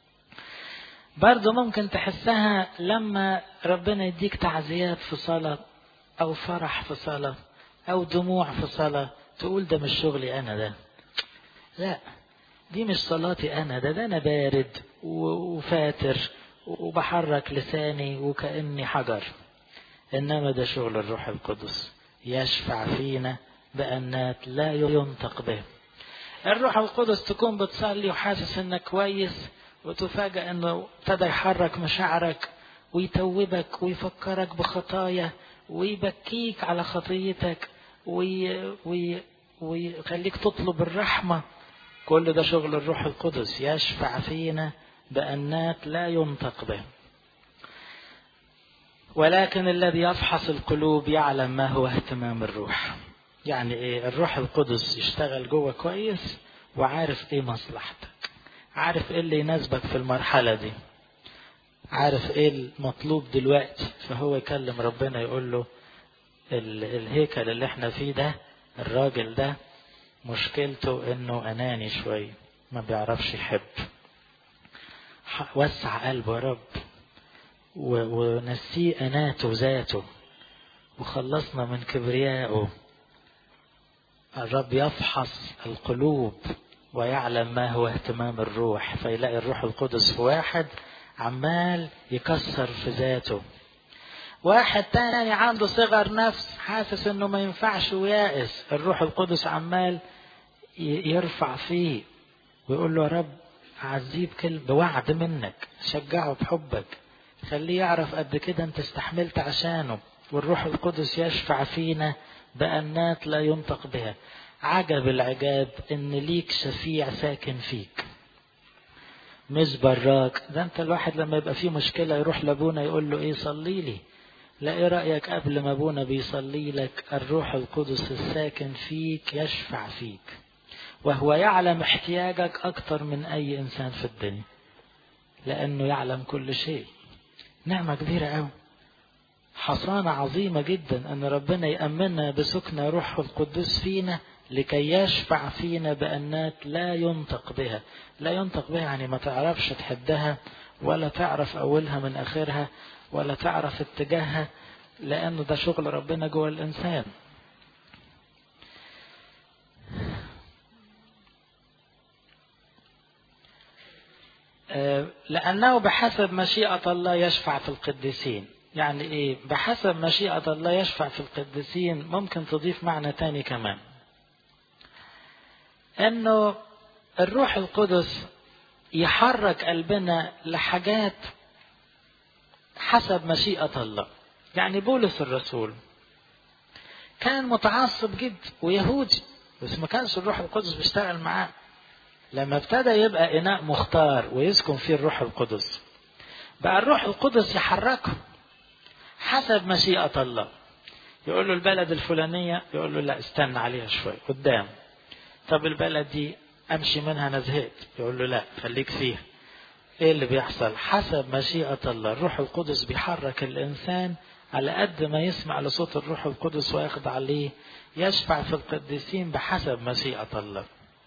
برضه ممكن تحسها لما ربنا يديك تعزيات في صلاة أو فرح في صلاة أو دموع في صلاة تقول ده مش شغلي أنا ده لا دي مش صلاتي أنا ده ده أنا بارد وفاتر وبحرك لساني وكأني حجر إنما ده شغل الروح القدس يشفع فينا بأنات لا ينطق به الروح القدس تكون بتصلي وحاسس انك كويس وتفاجأ انه ابتدى يحرك مشاعرك ويتوبك ويفكرك بخطايا ويبكيك على خطيتك وي وي ويخليك تطلب الرحمة كل ده شغل الروح القدس يشفع فينا بأنات لا ينطق به ولكن الذي يفحص القلوب يعلم ما هو اهتمام الروح يعني ايه الروح القدس يشتغل جوه كويس وعارف ايه مصلحتك عارف ايه اللي يناسبك في المرحلة دي عارف ايه المطلوب دلوقتي فهو يكلم ربنا يقول له الهيكل اللي احنا فيه ده الراجل ده مشكلته انه اناني شوية ما بيعرفش يحب وسع قلبه يا رب ونسيه أناته ذاته وخلصنا من كبريائه الرب يفحص القلوب ويعلم ما هو اهتمام الروح فيلاقي الروح القدس في واحد عمال يكسر في ذاته واحد تاني عنده صغر نفس حاسس انه ما ينفعش ويائس الروح القدس عمال يرفع فيه ويقول له يا رب عزيه بكلمة بوعد منك شجعه بحبك خليه يعرف قد كده انت استحملت عشانه والروح القدس يشفع فينا بأنات لا ينطق بها عجب العجاب ان ليك شفيع ساكن فيك مش براك ده انت الواحد لما يبقى فيه مشكلة يروح لابونا يقول له ايه صلي لي لا ايه رأيك قبل ما ابونا بيصلي لك الروح القدس الساكن فيك يشفع فيك وهو يعلم احتياجك اكتر من اي انسان في الدنيا لانه يعلم كل شيء نعمة كبيرة قوي حصانة عظيمة جدا أن ربنا يأمننا بسكن روح القدس فينا لكي يشفع فينا بأنات لا ينطق بها لا ينطق بها يعني ما تعرفش تحدها ولا تعرف أولها من آخرها ولا تعرف اتجاهها لأنه ده شغل ربنا جوه الإنسان لأنه بحسب مشيئة الله يشفع في القديسين يعني إيه بحسب مشيئة الله يشفع في القديسين ممكن تضيف معنى تاني كمان أنه الروح القدس يحرك قلبنا لحاجات حسب مشيئة الله يعني بولس الرسول كان متعصب جدا ويهودي بس ما كانش الروح القدس بيشتغل معاه لما ابتدى يبقى إناء مختار ويسكن فيه الروح القدس بقى الروح القدس يحركه حسب مشيئة الله يقول له البلد الفلانية يقول له لا استنى عليها شوي قدام طب البلد دي امشي منها انا زهقت يقول له لا خليك فيها ايه اللي بيحصل حسب مشيئة الله الروح القدس بيحرك الانسان على قد ما يسمع لصوت الروح القدس ويخضع ليه يشفع في القديسين بحسب مشيئة الله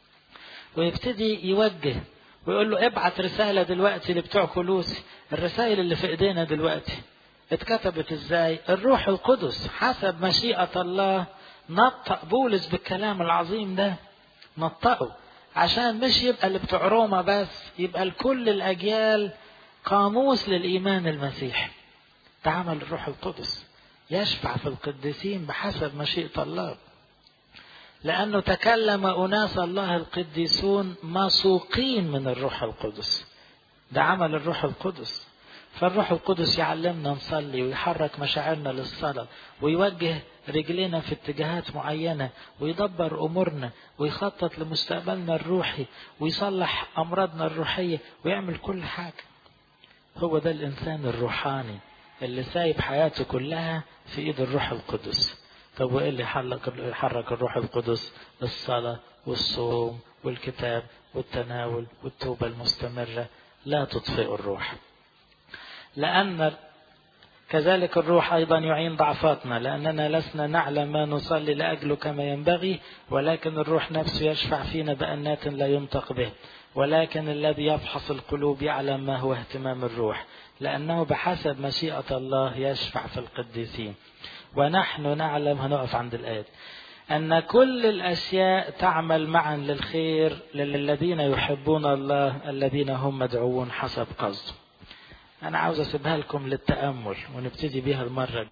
ويبتدي يوجه ويقول له ابعت رسالة دلوقتي لبتوع كلوسي الرسائل اللي في ايدينا دلوقتي اتكتبت ازاي الروح القدس حسب مشيئة الله نطق بولس بالكلام العظيم ده نطقه عشان مش يبقى اللي بتوع روما بس يبقى لكل الأجيال قاموس للإيمان المسيحي ده عمل الروح القدس يشفع في القديسين بحسب مشيئة الله لأنه تكلم أناس الله القديسون مسوقين من الروح القدس ده عمل الروح القدس فالروح القدس يعلمنا نصلي ويحرك مشاعرنا للصلاة ويوجه رجلنا في اتجاهات معينة ويدبر أمورنا ويخطط لمستقبلنا الروحي ويصلح أمراضنا الروحية ويعمل كل حاجة هو ده الإنسان الروحاني اللي سايب حياته كلها في إيد الروح القدس طب وإيه اللي يحرك الروح القدس الصلاة والصوم والكتاب والتناول والتوبة المستمرة لا تطفئ الروح لأن كذلك الروح أيضا يعين ضعفاتنا لأننا لسنا نعلم ما نصلي لأجله كما ينبغي ولكن الروح نفسه يشفع فينا بأنات لا ينطق به ولكن الذي يفحص القلوب يعلم ما هو اهتمام الروح لأنه بحسب مشيئة الله يشفع في القديسين ونحن نعلم هنقف عند الآية أن كل الأشياء تعمل معا للخير للذين يحبون الله الذين هم مدعوون حسب قصده أنا عاوز أسيبها لكم للتأمل ونبتدي بيها المرة